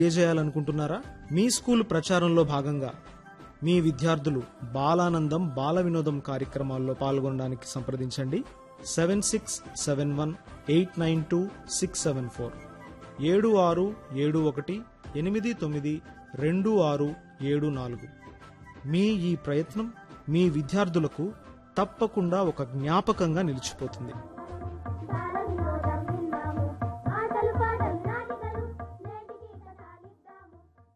తెలియజేయాలనుకుంటున్నారా మీ school ప్రచారంలో భాగంగా మీ విద్యార్థులు బాలానందం బాల వినోదం కార్యక్రమాల్లో పాల్గొనడానికి సంప్రదించండి seven six seven one eight nine two six seven four ఏడు ఆరు ఏడు ఒకటి ఎనిమిది తొమ్మిది రెండు ఆరు ఏడు నాలుగు మీ ఈ ప్రయత్నం మీ విద్యార్థులకు తప్పకుండా ఒక జ్ఞాపకంగా నిలిచిపోతుంది ఆటలు పాటలు నాటికలు నేటికి కథాలిద్దాము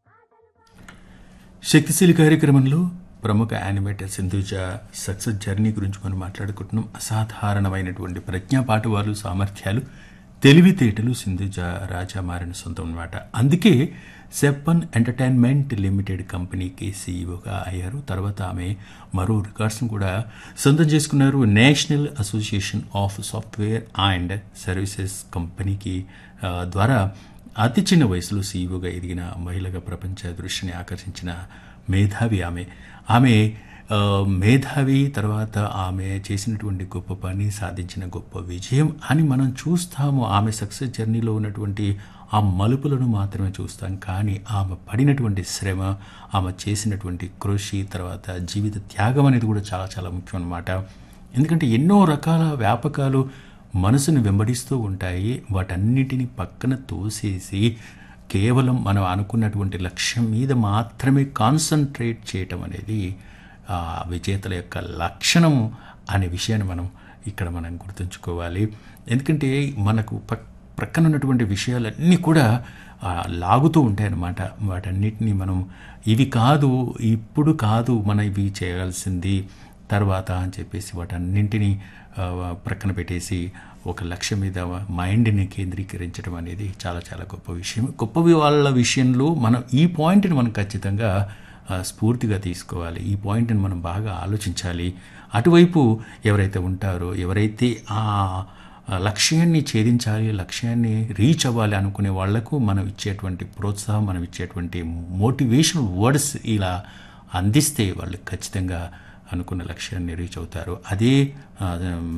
ఆటలు శక్తిశీలి కార్యక్రమంలో ప్రముఖ యానిమేటర్ సింధుజ సక్సెస్ జర్నీ గురించి మనం మాట్లాడుకుంటున్నాం అసాధారణమైనటువంటి ప్రజ్ఞాపాఠవాలు సామర్థ్యాలు తెలివితేటలు సింధుజ రాజా మారిన సొంతం అనమాట అందుకే సెప్పన్ ఎంటర్టైన్మెంట్ లిమిటెడ్ కంపెనీకి సీఈఓగా అయ్యారు తర్వాత ఆమె మరో రికార్డ్స్ను కూడా సొంతం చేసుకున్నారు national association of software and services కంపెనీకి ఆ, ద్వారా అతి చిన్న వయసులో సీఈఓగా ఎదిగిన మహిళగా ప్రపంచ దృష్టిని ఆకర్షించిన మేధావి ఆమె ఆమె ఆ, మేధావి తర్వాత ఆమె చేసినటువంటి గొప్ప పని సాధించిన గొప్ప విజయం అని మనం చూస్తాము ఆమె సక్సెస్ జర్నీలో ఉన్నటువంటి ఆ మలుపులను మాత్రమే చూస్తాం కానీ ఆమె పడినటువంటి శ్రమ ఆమె చేసినటువంటి కృషి తర్వాత జీవిత త్యాగం అనేది కూడా చాలా చాలా ముఖ్యం అన్నమాట ఎందుకంటే ఎన్నో రకాల వ్యాపకాలు మనసును వెంబడిస్తూ ఉంటాయి వాటన్నిటిని పక్కన తోసేసి కేవలం మనం అనుకున్నటువంటి లక్ష్యం మీద మాత్రమే కాన్సన్ట్రేట్ చేయటం అనేది ఆ విజేతల యొక్క లక్షణము అనే విషయాన్ని మనం ఇక్కడ మనం గుర్తుంచుకోవాలి ఎందుకంటే మనకు పక్ ప్రక్కన ఉన్నటువంటి విషయాలన్నీ కూడా ఆ, లాగుతూ ఉంటాయన్నమాట వాటన్నిటిని మనం ఇవి కాదు ఇప్పుడు కాదు మనం ఇవి చేయాల్సింది తర్వాత అని చెప్పేసి వాటన్నింటినీ ఆ, ప్రక్కన పెట్టేసి ఒక లక్ష్యం మీద మైండ్ని కేంద్రీకరించడం అనేది చాలా చాలా గొప్ప విషయం గొప్ప వాళ్ళ విషయంలో మనం ఈ పాయింట్ని మనం ఖచ్చితంగా ఆ, స్ఫూర్తిగా తీసుకోవాలి ఈ పాయింట్ని మనం బాగా ఆలోచించాలి అటువైపు ఎవరైతే ఉంటారో ఎవరైతే ఆ ఆ లక్ష్యాన్ని ఛేదించాలి లక్ష్యాన్ని రీచ్ అవ్వాలి అనుకునే వాళ్లకు మనం ఇచ్చేటువంటి ప్రోత్సాహం మనం ఇచ్చేటువంటి మోటివేషనల్ వర్డ్స్ ఇలా అందిస్తే వాళ్ళు ఖచ్చితంగా అనుకున్న లక్ష్యాన్ని రీచ్ అవుతారు అదే ఆ,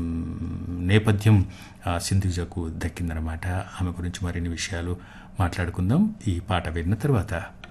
నేపథ్యం ఆ, సింధుజకు దక్కిందనమాట ఆమె గురించి మరిన్ని విషయాలు మాట్లాడుకుందాం ఈ పాట విన్న తర్వాత